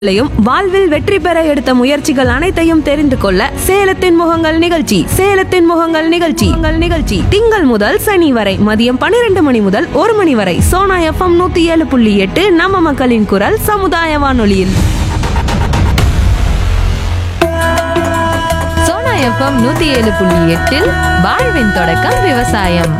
ளையும் வாழ்வில் வெற்றி பெற எடுத்த முயற்சிகள் அனைத்தையும் தெரிந்து கொள்ள சேலத்தின் முகங்கள் நிகழ்ச்சி சேலத்தின் முகங்கள் நிகழ்ச்சி உங்கள் நிகழ்ச்சி திங்கள் முதல் சனி வரை மதியம் பன்னிரண்டு மணி முதல் ஒரு மணி வரை சோனா எஃப்எம் நூத்தி ஏழு புள்ளி எட்டு நம்ம மக்களின் குரல் சமுதாய வானொலியில் சோனா எஃப்எம் நூத்தி ஏழு புள்ளி எட்டில் வாழ்வின் தொடக்கம் விவசாயம்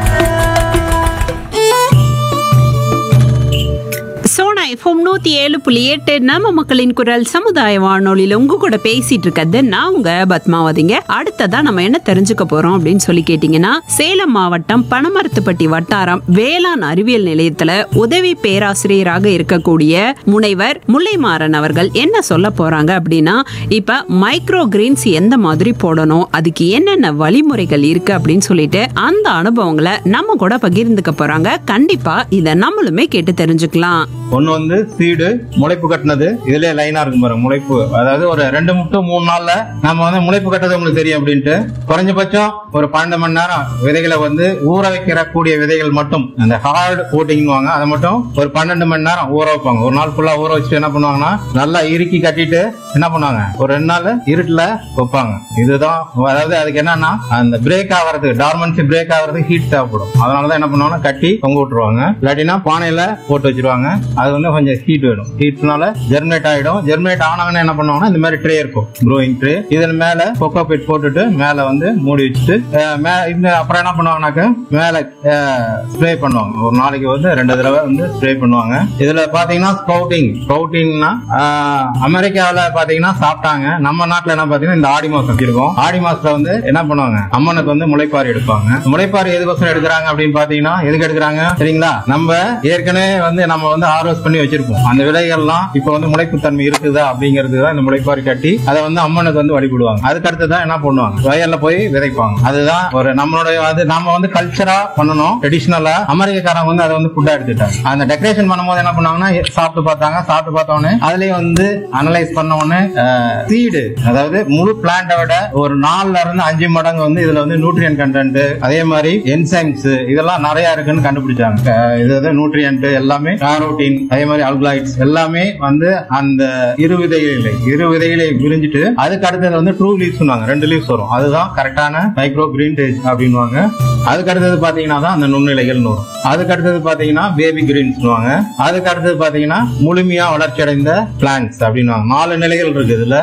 சோனா எஃப்எம் நூத்தி ஏழு புள்ளி எட்டு நம்ம மக்களின் குரல் சமுதாய வானொலியில உங்க கூட பேசிட்டு இருக்கிறது நான் உங்க பத்மாவதிங்க அடுத்ததா நம்ம என்ன தெரிஞ்சுக்க போறோம் அப்படின்னு சொல்லி கேட்டீங்கன்னா சேலம் மாவட்டம் பனமரத்துப்பட்டி வட்டாரம் வேளாண் அறிவியல் நிலையத்துல உதவி பேராசிரியராக இருக்கக்கூடிய முனைவர் முல்லைமாறன் அவர்கள் என்ன சொல்ல போறாங்க அப்படின்னா இப்ப மைக்ரோ கிரீன்ஸ் எந்த மாதிரி போடணும் அதுக்கு என்னென்ன வழிமுறைகள் இருக்கு அப்படின்னு சொல்லிட்டு அந்த அனுபவங்களை நம்ம கூட பகிர்ந்துக்க போறாங்க கண்டிப்பா இதை நம்மளுமே கேட்டு தெரிஞ்சுக்கலாம் ஒண்ணு வந்து சீடு முளைப்பு கட்டினது இதுலயே லைனா இருக்கும் பாருங்க முளைப்பு அதாவது ஒரு ரெண்டு முட்டு மூணு நாள்ல நம்ம வந்து முளைப்பு கட்டுறது உங்களுக்கு தெரியும் அப்படின்ட்டு குறைஞ்சபட்சம் ஒரு பன்னெண்டு மணி நேரம் விதைகளை வந்து ஊற வைக்கிற கூடிய விதைகள் மட்டும் அந்த ஹார்டு கோட்டிங்வாங்க அதை மட்டும் ஒரு பன்னெண்டு மணி நேரம் ஊற வைப்பாங்க ஒரு நாள் ஃபுல்லா ஊற வச்சுட்டு என்ன பண்ணுவாங்கன்னா நல்லா இறுக்கி கட்டிட்டு என்ன பண்ணுவாங்க ஒரு ரெண்டு நாள் இருட்டுல வைப்பாங்க இதுதான் அதாவது அதுக்கு என்னன்னா அந்த பிரேக் ஆகிறதுக்கு டார்மன்சி பிரேக் ஆகிறதுக்கு ஹீட் தேவைப்படும் அதனாலதான் என்ன பண்ணுவாங்கன்னா கட்டி தொங்க விட்டுருவாங்க இல்லாட்டினா பானையில போட்டு வச்சிருவாங்க அது வந்து கொஞ்சம் ஹீட் வேணும் ஹீட்னால ஜெர்மினேட் ஆயிடும் ஜெர்மினேட் ஆனவங்க என்ன பண்ணுவாங்கன்னா இந்த மாதிரி ட்ரே இருக்கும் க்ரோயிங் ட்ரே இதன் மேல கொக்கோ பிட் போட்டுட்டு மேல வந்து மூடி வச்சுட்டு அஹ், மே- இந்த அப்புறம் என்ன பண்ணுவாங்கனாக்க மேல ஸ்ப்ரே பண்ணுவாங்க ஒரு நாளைக்கு வந்து ரெண்டு தடவை வந்து ஸ்ப்ரே பண்ணுவாங்க இதுல பாத்தீங்கன்னா ஸ்பவுட்டிங் ஸ்பவுட்டிங்னா அமெரிக்காவில பாத்தீங்கன்னா சாப்பிட்டாங்க நம்ம நாட்டுல என்ன பாத்தீங்கன்னா இந்த ஆடி மாசம் இருக்கும் ஆடி மாசத்துல வந்து என்ன பண்ணுவாங்க அம்மனுக்கு வந்து முளைப்பாரி எடுப்பாங்க முளைப்பாரி எதுக்கோசரம் எடுக்கிறாங்க அப்படின்னு பாத்தீங்கன்னா எதுக்கு எடுக்கிறாங்க சரிங்களா நம்ம ஏற்கனவே வந்து நம்ம வந்து ஹார்வெஸ்ட் பண்ணி வச்சிருப்போம் அந்த விதைகள்லாம் இப்ப வந்து முளைப்பு தன்மை இருக்குதா அப்படிங்கிறது தான் இந்த முளைப்பாரி கட்டி அதை வந்து அம்மனுக்கு வந்து வழிபடுவாங்க அதுக்கு அடுத்து தான் என்ன பண்ணுவாங்க வயல்ல போய் விதைப்பாங்க அதுதான் ஒரு நம்மளுடைய அது நம்ம வந்து கல்ச்சரா பண்ணணும் ட்ரெடிஷனலா அமெரிக்காரங்க வந்து அதை வந்து ஃபுட்டா எடுத்துட்டாங்க அந்த டெக்கரேஷன் பண்ணும்போது என்ன பண்ணாங்கன்னா சாப்பிட்டு பார்த்தாங்க சாப்பிட்டு பார்த்த உடனே அதுலயும் வந்து அனலைஸ் பண்ண உடனே சீடு அதாவது முழு பிளான்ட விட ஒரு நாலுல இருந்து அஞ்சு மடங்கு வந்து இதுல வந்து நியூட்ரியன் கண்டென்ட் அதே மாதிரி என்சைம்ஸ் இதெல்லாம் நிறைய இருக்குன்னு கண்டுபிடிச்சாங்க அஹ் இது வந்து நியூட்ரியன்ட் எல்லாமே காரோட்டின் அதே மாதிரி அல்கலாய்ட்ஸ் எல்லாமே வந்து அந்த இரு விதைகளை இரு விதைகளை விரிஞ்சிட்டு அதுக்கு அடுத்தது வந்து ட்ரூ லீவ்ஸ் ரெண்டு லீவ்ஸ் வரும் அதுதான் கரெக்டான மைக்ரோ கிரீன் டேஜ் அப்படின்வாங்க அதுக்கு அடுத்தது பாத்தீங்கன்னா தான் அந்த நுண்ணிலைகள் வரும் அதுக்கு அடுத்தது பாத்தீங்கன்னா பேபி கிரீன்ஸ் அதுக்கு அடுத்தது பாத்தீங்கன்னா முழுமையா வளர்ச்சி அடைந்த பிளான்ஸ் அப்படின்வாங்க நாலு நிலைகள் இருக்கு இதுல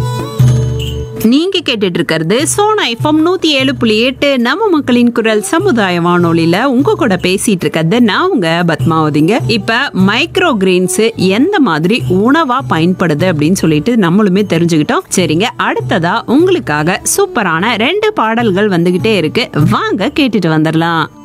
நீங்க கேட்டுட்டு இருக்கிறது சோனா எஃப்எம் நூத்தி ஏழு புள்ளி எட்டு நம்ம மக்களின் குரல் சமுதாய வானொலியில உங்க கூட பேசிட்டு இருக்கிறது நான் உங்க பத்மாவதிங்க இப்ப மைக்ரோ கிரீன்ஸ் எந்த மாதிரி உணவா பயன்படுது அப்படின்னு சொல்லிட்டு நம்மளுமே தெரிஞ்சுக்கிட்டோம் சரிங்க அடுத்ததா உங்களுக்காக சூப்பரான ரெண்டு பாடல்கள் வந்துகிட்டே இருக்கு வாங்க கேட்டுட்டு வந்துடலாம்